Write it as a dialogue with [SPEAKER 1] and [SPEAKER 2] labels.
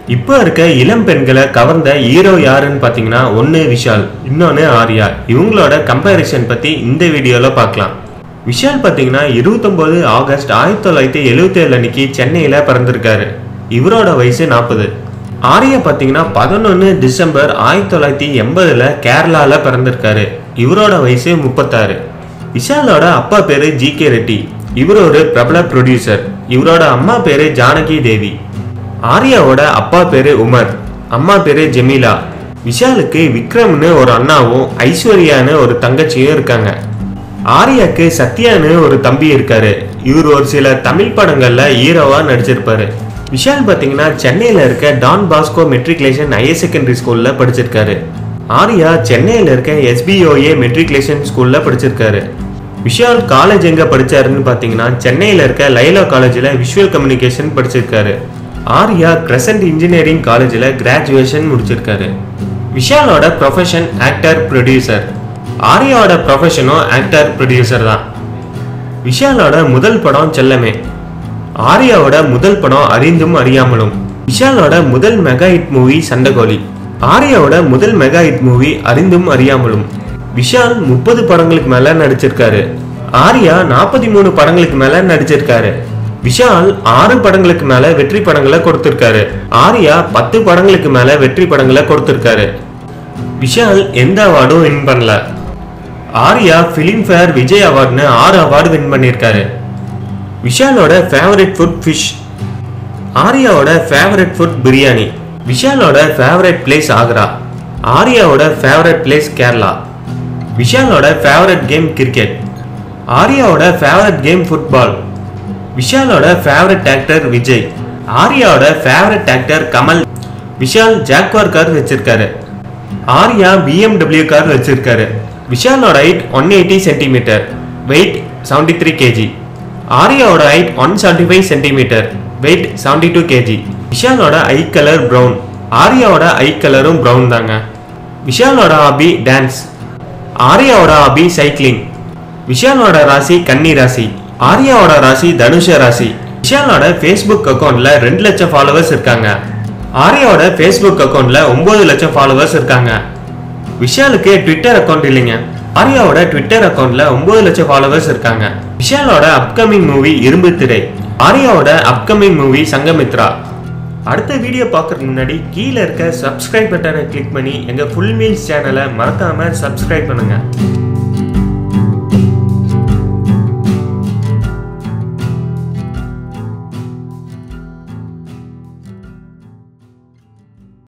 [SPEAKER 1] இப்போ இருக்க இளம் பெண்களை கவர்ந்த ஹீரோ யாருன்னு பார்த்தீங்கன்னா ஒன்று விஷால் இன்னொன்று ஆர்யா இவங்களோட கம்பேரிசன் பற்றி இந்த வீடியோவில் பார்க்கலாம் விஷால் பார்த்தீங்கன்னா இருபத்தொம்போது ஆகஸ்ட் ஆயிரத்தி தொள்ளாயிரத்தி எழுபத்தேழு அன்னைக்கு சென்னையில் பிறந்திருக்காரு இவரோட வயசு நாற்பது ஆர்யா பார்த்தீங்கன்னா பதினொன்று டிசம்பர் ஆயிரத்தி தொள்ளாயிரத்தி எண்பதில் கேரளாவில் பிறந்திருக்காரு இவரோட வயசு முப்பத்தாறு விஷாலோட அப்பா பேரு ஜி கே ரெட்டி இவர் ஒரு பிரபல ப்ரொடியூசர் இவரோட அம்மா பேரு ஜானகி தேவி ஆர்யாவோட அப்பா பேரு உமர் அம்மா பேரு ஜெமீலா விஷாலுக்கு விக்ரம்னு ஒரு அண்ணாவும் ஐஸ்வர்யான்னு ஒரு தங்கச்சியும் இருக்காங்க ஆர்யாக்கு சத்யான்னு ஒரு தம்பி இருக்காரு இவர் ஒரு சில தமிழ் படங்கள்ல ஹீரோவா நடிச்சிருப்பாரு விஷால் பார்த்தீங்கன்னா சென்னையில் இருக்க Don Bosco matriculation higher secondary ஸ்கூல்ல படிச்சிருக்காரு ஆர்யா சென்னையில் இருக்க எஸ்பிஓஏ மெட்ரிகுலேஷன் ஸ்கூல்ல படிச்சிருக்காரு விஷால் காலேஜ் எங்க படிச்சாருன்னு பார்த்தீங்கன்னா சென்னையில் இருக்க லைலா காலேஜில் விஷுவல் கம்யூனிகேஷன் படிச்சிருக்காரு ஆர்யா கிரசன்ட் இன்ஜினியரிங் காலேஜில் கிராஜுவேஷன் முடிச்சிருக்காரு விஷாலோட ப்ரொஃபஷன் ஆக்டர் ப்ரொடியூசர் ஆர்யாவோட ப்ரொஃபஷனும் ஆக்டர் ப்ரொடியூசர் தான் விஷாலோட முதல் படம் செல்லமே ஆர்யாவோட முதல் படம் அறிந்தும் அறியாமலும் விஷாலோட முதல் மெகா ஹிட் மூவி சண்டகோலி ஆர்யாவோட முதல் மெகா ஹிட் மூவி அறிந்தும் அறியாமலும் விஷால் முப்பது படங்களுக்கு மேல நடிச்சிருக்காரு ஆர்யா நாற்பத்தி மூணு படங்களுக்கு மேல நடிச்சிருக்காரு விஷால் ஆறு படங்களுக்கு மேல வெற்றி படங்களை கொடுத்திருக்காரு ஆர்யா பத்து படங்களுக்கு மேல வெற்றி படங்களை கொடுத்திருக்காரு விஷால் எந்த அவார்டும் வின் பண்ணல ஆர்யா ஃபிலிம்ஃபேர் விஜய் அவார்டுன்னு ஆறு அவார்டு வின் பண்ணியிருக்காரு விஷாலோட ஃபேவரட் ஃபுட் ஃபிஷ் ஆர்யாவோட ஃபேவரட் ஃபுட் பிரியாணி விஷாலோட ஃபேவரட் பிளேஸ் ஆக்ரா ஆர்யாவோட ஃபேவரட் பிளேஸ் கேரளா விஷாலோட ஃபேவரட் கேம் கிரிக்கெட் ஆர்யாவோட ஃபேவரட் கேம் ஃபுட்பால் விஷாலோட ஃபேவரட் ஆக்டர் விஜய் ஆர்யாவோட favourite actor Kamal Vishal Jaguar car வச்சிருக்காரு ஆர்யா பிஎம்டபிள்யூ கார் வச்சிருக்காரு விஷாலோட height one eighty centimetre weight seventy three KG ஆர்யாவோட height one seventy five centimetre weight seventy two KG விஷாலோட eye colour brown ஆர்யாவோட eye கலரும் brown தாங்க விஷாலோட ஹாபி டான்ஸ் ஆர்யாவோட ஹாபி சைக்கிளிங் விஷாலோட ராசி கன்னி ராசி ஆர்யாவோட ராசி தனுஷ ராசி விஷாலோட ஃபேஸ்புக் அக்கௌண்ட்ல ரெண்டு லட்சம் ஃபாலோவர்ஸ் இருக்காங்க ஆர்யாவோட ஃபேஸ்புக் அக்கௌண்ட்ல ஒன்பது லட்சம் ஃபாலோவர்ஸ் இருக்காங்க விஷாலுக்கு ட்விட்டர் அக்கௌண்ட் இல்லைங்க ஆர்யாவோட ட்விட்டர் அக்கௌண்ட்ல ஒன்பது லட்சம் ஃபாலோவர்ஸ் இருக்காங்க விஷாலோட அப்கமிங் மூவி இரும்பு திரை ஆர்யாவோட அப்கமிங் மூவி சங்கமித்ரா அடுத்த வீடியோ பார்க்கறதுக்கு முன்னாடி கீழே இருக்க சப்ஸ்கிரைப் பட்டனை கிளிக் பண்ணி எங்கள் ஃபுல் மீல்ஸ் சேனலை மறக்காமல் சப்ஸ்கிரைப் பண்ணுங்கள்